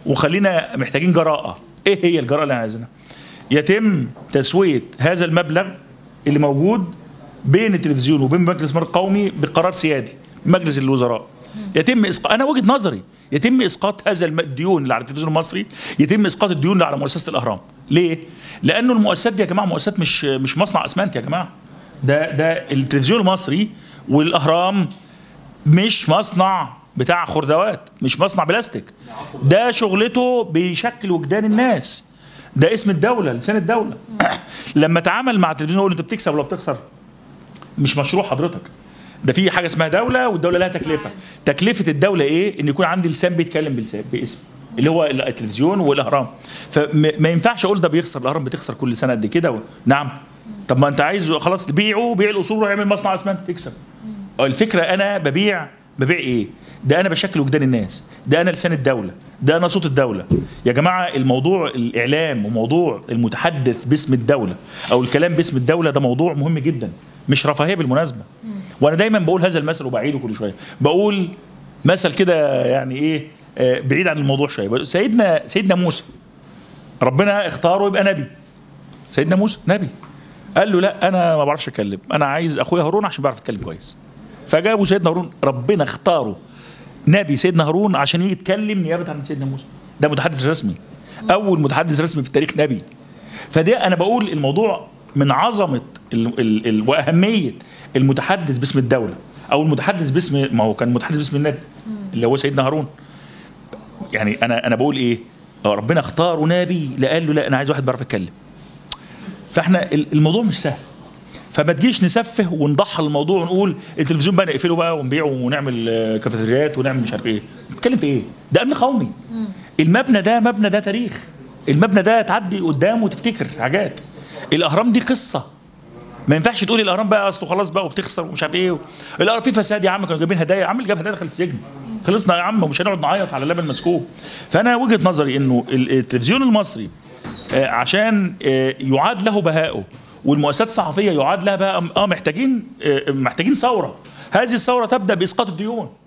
وخلينا محتاجين جراءه ايه هي الجراءه اللي احنا عايزينها يتم تسويه هذا المبلغ اللي موجود بين التلفزيون وبين بنك الاستثمار القومي بقرار سيادي مجلس الوزراء يتم اسقاط انا وجهه نظري يتم اسقاط هذا الم- الديون اللي على التلفزيون المصري يتم اسقاط الديون اللي على مؤسسه الاهرام ليه لانه المؤسسات دي يا جماعه مؤسسات مش مش مصنع اسمنت يا جماعه ده ده التلفزيون المصري والاهرام مش مصنع بتاع خردوات مش مصنع بلاستيك ده شغلته بيشكل وجدان الناس ده اسم الدوله لسان الدوله لما تعامل مع التلفزيون يقول انت بتكسب ولا بتخسر مش مشروع حضرتك ده في حاجه اسمها دوله والدوله لها تكلفه تكلفه الدوله ايه ان يكون عندي لسان بيتكلم بلسان باسم اللي هو التلفزيون والاهرام فما ينفعش اقول ده بيخسر الاهرام بتخسر كل سنه قد كده و... نعم طب ما انت عايز خلاص بيعه بيع الاصول ويعمل مصنع اسمنت تكسب الفكره انا ببيع ببيع ايه ده انا بشكل وجدان الناس ده انا لسان الدوله ده انا صوت الدوله يا جماعه الموضوع الاعلام وموضوع المتحدث باسم الدوله او الكلام باسم الدوله ده موضوع مهم جدا مش رفاهيه بالمناسبه وانا دايما بقول هذا المثل وبعيده كل شويه بقول مثل كده يعني ايه آه، بعيد عن الموضوع شويه بقول سيدنا سيدنا موسى ربنا اختاره يبقى نبي سيدنا موسى نبي قال له لا انا ما بعرفش اتكلم انا عايز اخويا هارون عشان بيعرف يتكلم كويس فجابوا سيدنا هارون ربنا اختاره نبي سيدنا هارون عشان يجي يتكلم نيابه عن سيدنا موسى ده متحدث رسمي اول متحدث رسمي في التاريخ نبي فده انا بقول الموضوع من عظمه ال ال ال واهميه المتحدث باسم الدوله او المتحدث باسم ما هو كان متحدث باسم النبي اللي هو سيدنا هارون يعني انا انا بقول ايه آه، ربنا اختاره نبي لا قال له لا انا عايز واحد بيعرف يتكلم فاحنا ال- الموضوع مش سهل فما تجيش نسفه ونضحى الموضوع ونقول التلفزيون بقى نقفله بقى ونبيعه ونعمل آه، كافيتريات ونعمل مش عارف ايه بتتكلم في ايه ده امن قومي المبنى ده مبنى ده تاريخ المبنى ده تعدي قدامه وتفتكر حاجات الاهرام دي قصه ما ينفعش تقولي الاهرام بقى اصله خلاص بقى وبتخسر ومش عارف ايه الاهرام في فساد يا عم كانوا جايبين هدايا يا عم اللي جاب هدايا دخل السجن خلصنا يا عم ومش هنقعد نعيط على اللبن مسكوب فانا وجهه نظري انه ال- التلفزيون المصري آه، عشان آه، يعاد له بهائه والمؤسسات الصحفيه يعاد لها بقى اه محتاجين آه، محتاجين ثوره هذه الثوره تبدا باسقاط الديون